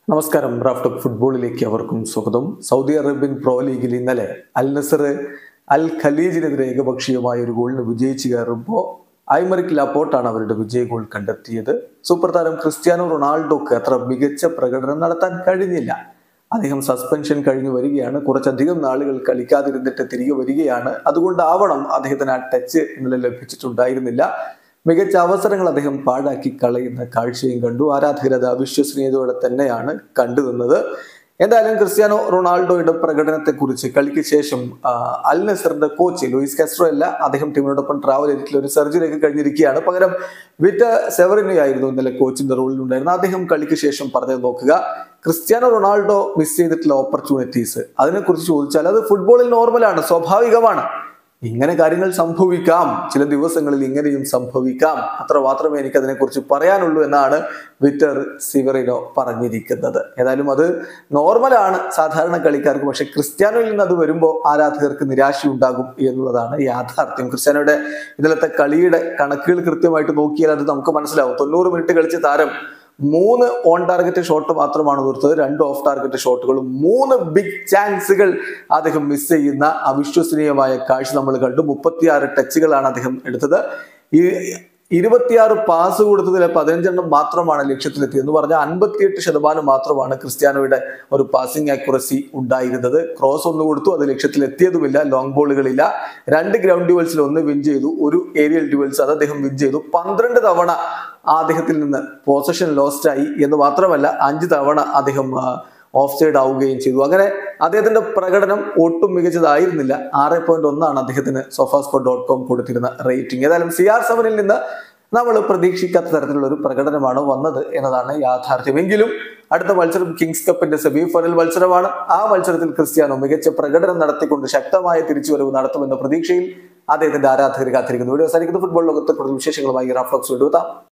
നമസ്കാരം റാഫ്റ്റ് ഫുട്ബോളിലേക്ക് അവർക്കും സ്വാഗതം സൗദി അറേബ്യൻ പ്രോ ലീഗിൽ ഇന്നലെ അൽ നസർ അൽ ഖലീജിനെതിരെ ഏകപക്ഷീയമായ ഒരു ഗോളിന് വിജയിച്ചു കയറുമ്പോൾ ഐമറിക് ലാപ്പോർട്ടാണ് അവരുടെ വിജയ ഗോൾ കണ്ടെത്തിയത് സൂപ്പർ താരം ക്രിസ്ത്യാനോ റൊണാൾഡോക്ക് അത്ര മികച്ച പ്രകടനം നടത്താൻ കഴിഞ്ഞില്ല അദ്ദേഹം സസ്പെൻഷൻ കഴിഞ്ഞു വരികയാണ് കുറച്ചധികം നാളുകൾ കളിക്കാതിരുന്നിട്ട് തിരികെ വരികയാണ് അതുകൊണ്ടാവണം അദ്ദേഹത്തിന് ആ ടച്ച് ഇന്നലെ ലഭിച്ചിട്ടുണ്ടായിരുന്നില്ല മികച്ച അവസരങ്ങൾ അദ്ദേഹം പാഴാക്കി കളയുന്ന കാഴ്ചയും കണ്ടു ആരാധകരത് അവിശ്വസനീയതയോടെ തന്നെയാണ് കണ്ടുനിന്നത് എന്തായാലും ക്രിസ്ത്യാനോ റൊണാൾഡോയുടെ പ്രകടനത്തെക്കുറിച്ച് കളിക്ക് ശേഷം ആ, അൽ നസറിന്റെ കോച്ച് ലൂയിസ് കാസ്ട്രോ അല്ല അദ്ദേഹം ടീമിനോടൊപ്പം ട്രാവൽ ചെയ്തിട്ടുള്ള ഒരു സർജറിയൊക്കെ കഴിഞ്ഞിരിക്കുകയാണ് പകരം വിറ്റ സെവറിനെ ആയിരുന്നു ഇന്നലെ കോച്ചിന്റെ റോളിൽ ഉണ്ടായിരുന്നത് അദ്ദേഹം കളിക്ക് ശേഷം പറഞ്ഞത് നോക്കുക ക്രിസ്ത്യാനോ റൊണാൾഡോ മിസ് ചെയ്തിട്ടുള്ള ഓപ്പർച്യൂണിറ്റീസ് അതിനെക്കുറിച്ച് ചോദിച്ചാൽ അത് ഫുട്ബോളിൽ നോർമലാണ് സ്വാഭാവികമാണ് ഇങ്ങനെ കാര്യങ്ങൾ സംഭവിക്കാം ചില ദിവസങ്ങളിൽ ഇങ്ങനെയും സംഭവിക്കാം അത്ര മാത്രമേ എനിക്ക് അതിനെക്കുറിച്ച് പറയാനുള്ളൂ എന്നാണ് വിറ്റർ സിവറിനോ പറഞ്ഞിരിക്കുന്നത് ഏതായാലും അത് നോർമലാണ് സാധാരണ കളിക്കാർക്ക് പക്ഷെ ക്രിസ്ത്യാനോയിൽ നിന്ന് അത് വരുമ്പോൾ ആരാധകർക്ക് നിരാശയുണ്ടാകും എന്നുള്ളതാണ് യാഥാർത്ഥ്യം ക്രിസ്ത്യാനോയുടെ ഇന്നലത്തെ കളിയുടെ കണക്കുകൾ കൃത്യമായിട്ട് നോക്കിയാൽ അത് നമുക്ക് മനസ്സിലാവും തൊണ്ണൂറ് മിനിറ്റ് കളിച്ച താരം മൂന്ന് ഓൺ ടാർഗറ്റ് ഷോട്ട് മാത്രമാണ് തീർത്തത് രണ്ട് ഓഫ് ടാർഗറ്റ് ഷോട്ടുകളും മൂന്ന് ബിഗ് ചാൻസുകൾ അദ്ദേഹം മിസ് ചെയ്യുന്ന അവിശ്വസനീയമായ കാഴ്ച നമ്മൾ കണ്ടു മുപ്പത്തിയാറ് ടച്ചുകളാണ് അദ്ദേഹം എടുത്തത് ഈ ഇരുപത്തിയാറ് പാസ് കൊടുത്തതിൽ പതിനഞ്ചെണ്ണം മാത്രമാണ് ലക്ഷ്യത്തിലെത്തിയത് എന്ന് പറഞ്ഞാൽ അൻപത്തിയെട്ട് ശതമാനം മാത്രമാണ് ക്രിസ്ത്യാനോയുടെ ഒരു പാസിംഗ് ആക്യുറസി ഉണ്ടായിരുന്നത് ക്രോസ് ഒന്ന് കൊടുത്തു അത് ലക്ഷ്യത്തിലെത്തിയതുമില്ല ലോങ് ബോളുകളില്ല രണ്ട് ഗ്രൗണ്ട് ഡ്യുവൽസിൽ ഒന്ന് വിൻ ചെയ്തു ഒരു ഏരിയൽ ഡ്യുവൽസ് അത് അദ്ദേഹം വിൻ ചെയ്തു പന്ത്രണ്ട് തവണ അദ്ദേഹത്തിൽ നിന്ന് പൊസഷൻ ലോസ്റ്റ് ആയി എന്ന് മാത്രമല്ല അഞ്ച് തവണ അദ്ദേഹം ഓഫ് സൈഡ് ആവുകയും ചെയ്തു അങ്ങനെ അദ്ദേഹത്തിന്റെ പ്രകടനം ഒട്ടും മികച്ചതായിരുന്നില്ല ആറ് പോയിന്റ് ഒന്നാണ് അദ്ദേഹത്തിന് സോഫാസ്കോ ഡോട്ട് കോം കൊടുത്തിരുന്ന റേറ്റിംഗ് ഏതായാലും സി ആർ സെവനിൽ നിന്ന് നമ്മൾ പ്രതീക്ഷിക്കാത്ത തരത്തിലുള്ള ഒരു പ്രകടനമാണ് വന്നത് എന്നതാണ് യാഥാർത്ഥ്യം എങ്കിലും അടുത്ത മത്സരം കിങ്സ് കപ്പിന്റെ സെമി ഫൈനൽ മത്സരമാണ് ആ മത്സരത്തിൽ ക്രിസ്ത്യാനോ മികച്ച പ്രകടനം നടത്തിക്കൊണ്ട് ശക്തമായ തിരിച്ചുവരവ് നടത്തുമെന്ന പ്രതീക്ഷയിൽ അദ്ദേഹത്തിന്റെ ആരാധകർ കാത്തിരിക്കുന്നു വീഡിയോ അവസാനിക്കുന്ന ഫുട്ബോൾ ലോകത്തെ കൂടുതൽ വിശേഷങ്ങളുമായി റാഫ്ലോക്സ് കൊണ്ടുവെത്താം